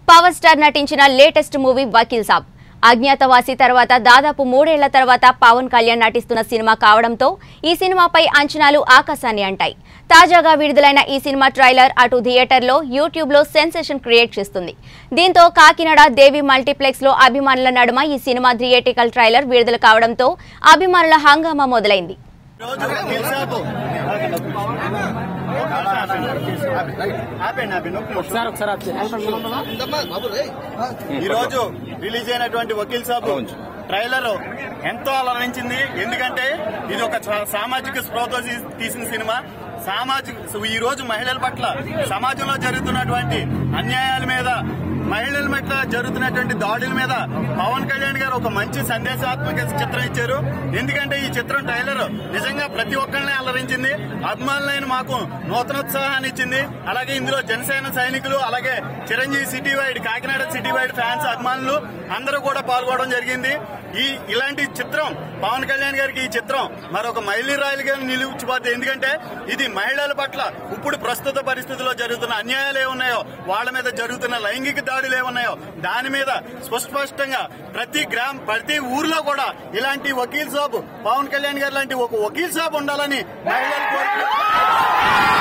Power star నటించిన latest movie Vakeel Saab Agnyaathavaasi తర్వాత దాదాపు మూడేళ్ల తర్వాత పవన్ కళ్యాణ్ నటిస్తున్న సినిమా కావడంతో ఈ సినిమాపై అంచనాలు ఆకాశాన్ని అంటాయి తాజాగా విడుదలైన ఈ సినిమా ట్రైలర్ అటు థియేటర్లో యూట్యూబ్లో సెన్సేషన్ క్రియేట్ చేస్తుంది దీంతో కాకినాడ దేవి మల్టీప్లెక్స్ లో అభిమానుల నడుమ ఈ సినిమా థియేటికల్ ట్రైలర్ విడుదల కావడంతో అభిమానుల హంగామా మొదలైంది రోజు వకీల్ సాబు ఆపండి ఆపండి ఒక్క నిమిషం. ఈ రోజు రిలీజ్ అయినటువంటి వకీల్ సాబు ట్రైలర్ ఎంతో అలరించింది ఎందుకంటే ఇది ఒక సా- సామాజిక స్పృహతో తీ- తీసిన సినిమా సామాజిక ఈ రోజు మహిళల పట్ల సమాజంలో జరుగుతున్నటువంటి అన్యాయాల మీద మహిళల పట్ల జరుగుతున్నటువంటి దాడుల మీద పవన్ కళ్యాణ్ గారు ఒక మంచి సందేశాత్మక చిత్రం ఇచ్చారు ఎందుకంటే ఈ చిత్రం ట్రైలర్ నిజంగా ప్రతి ఒక్కరిని అలరించింది అభిమానులైన మాకు నూతనోత్సాహాన్ని ఇచ్చింది అలాగే ఇందులో జనసేన సైనికులు అలాగే Chiranjeevi city wide Kakinada city wide fans అభిమానులు అందరూ కూడా పాల్గొనడం జరిగింది ఈ ఇలాంటి చిత్రం పవన్ కళ్యాణ్ గారికి ఈ చిత్రం మరొక మైలురాయిలుగా నిలిచిపోతుంది ఎందుకంటే ఇది మహిళల పట్ల ఇప్పుడు ప్రస్తుత పరిస్థితుల్లో జరుగుతున్న అన్యాయాలు ఏమున్నాయో వాళ్ళ మీద జరుగుతున్న లైంగిక దాడులు ఏమున్నాయో దాని మీద స్పష్టంగా ప్రతి గ్రామ ప్రతి ఊర్లో కూడా ఇలాంటి వకీల్ సాబ్ పవన్ కళ్యాణ్ గారు లాంటి ఒక వకీల్ సాబ్ ఉండాలని మహిళలు కోరుకుంటున్నారు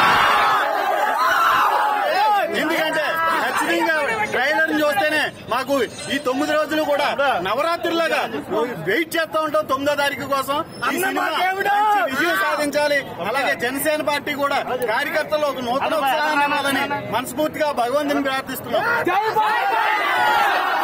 ఎందుకంటే ఖచ్చితంగా ట్రైలర్ చూస్తేనే మాకు ఈ తొమ్మిది రోజులు కూడా నవరాత్రులాగా వెయిట్ చేస్తా ఉంటాం తొమ్మిదో తారీఖు కోసం ఈ సినిమా మంచి విజయం సాధించాలి అలాగే జనసేన పార్టీ కూడా కార్యకర్తలు ఒక నూతన ఉత్సాహాన్ని ఇవ్వాలని మనస్ఫూర్తిగా భగవంతుని ప్రార్థిస్తున్నాం